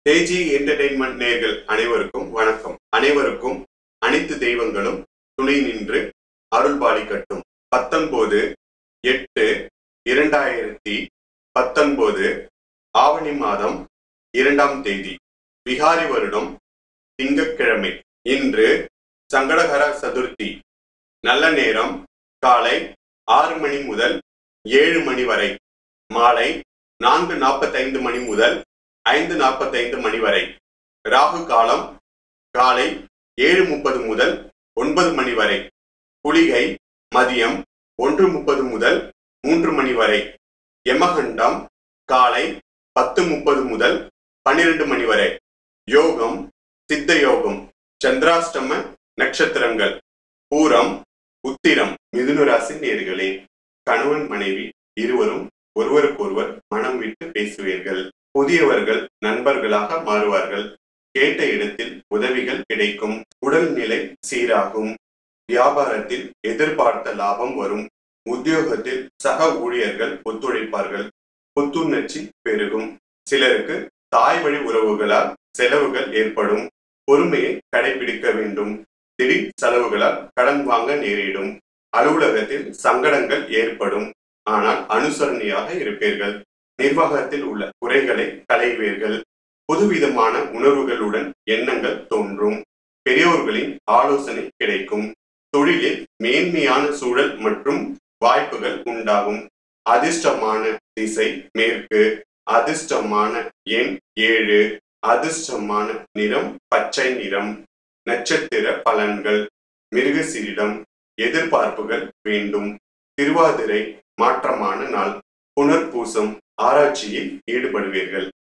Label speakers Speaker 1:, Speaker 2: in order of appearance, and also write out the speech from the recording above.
Speaker 1: KG entertainment நேர்கள் அனைவருக்கும் வணக்கம் அனைவருக்கும் அனைத்து தெய்வங்களும் துணை நின்று அருள்பாலி கட்டும் பத்தொன்பது எட்டு இரண்டாயிரத்தி பத்தொன்பது ஆவணி மாதம் இரண்டாம் தேதி விகாரி வருடம் திங்கட்கிழமை இன்று சங்கடகர சதுர்த்தி நல்ல நேரம் காலை ஆறு மணி முதல் ஏழு மணி வரை மாலை நான்கு நாற்பத்தைந்து மணி முதல் ஐந்து நாற்பத்தைந்து மணி வரை ராகு காலம் காலை ஏழு முப்பது முதல் ஒன்பது மணி வரை குளிகை மதியம் ஒன்று முப்பது முதல் மூன்று மணி வரை யமகண்டம் காலை பத்து முப்பது முதல் பன்னிரண்டு மணி வரை யோகம் சித்த யோகம் சந்திராஷ்டம நட்சத்திரங்கள் பூரம் உத்திரம் மிதுன ராசி நேர்களே கணவன் மனைவி இருவரும் ஒருவருக்கொருவர் மனம் விட்டு பேசுவீர்கள் புதியவர்கள் நண்பர்களாக மாறுவார்கள் கேட்ட இடத்தில் உதவிகள் கிடைக்கும் உடல்நிலை சீராகும் வியாபாரத்தில் எதிர்பார்த்த லாபம் வரும் உத்தியோகத்தில் சக ஊழியர்கள் ஒத்துழைப்பார்கள் புத்துணர்ச்சி பெருகும் சிலருக்கு தாய் வழி உறவுகளால் செலவுகள் ஏற்படும் பொறுமையை கடைபிடிக்க வேண்டும் திடீர் செலவுகளால் கடன் வாங்க நேரிடும் அலுவலகத்தில் சங்கடங்கள் ஏற்படும் ஆனால் அனுசரணையாக இருப்பீர்கள் நிர்வாகத்தில் உள்ள குறைகளை களைவீர்கள் புதுவிதமான உணர்வுகளுடன் எண்ணங்கள் தோன்றும் பெரியோர்களின் ஆலோசனை கிடைக்கும் தொழிலில் மேன்மையான சூழல் மற்றும் வாய்ப்புகள் உண்டாகும் அதிர்ஷ்டமான திசை மேற்கு அதிர்ஷ்டமான எண் ஏழு அதிர்ஷ்டமான நிறம் பச்சை நிறம் நட்சத்திர பலன்கள் மிருகசிரிடம் எதிர்பார்ப்புகள் வேண்டும் திருவாதிரை மாற்றமான நாள் புனர்பூசம் ஆராய்ச்சியில் ஈடுபடுவீர்கள்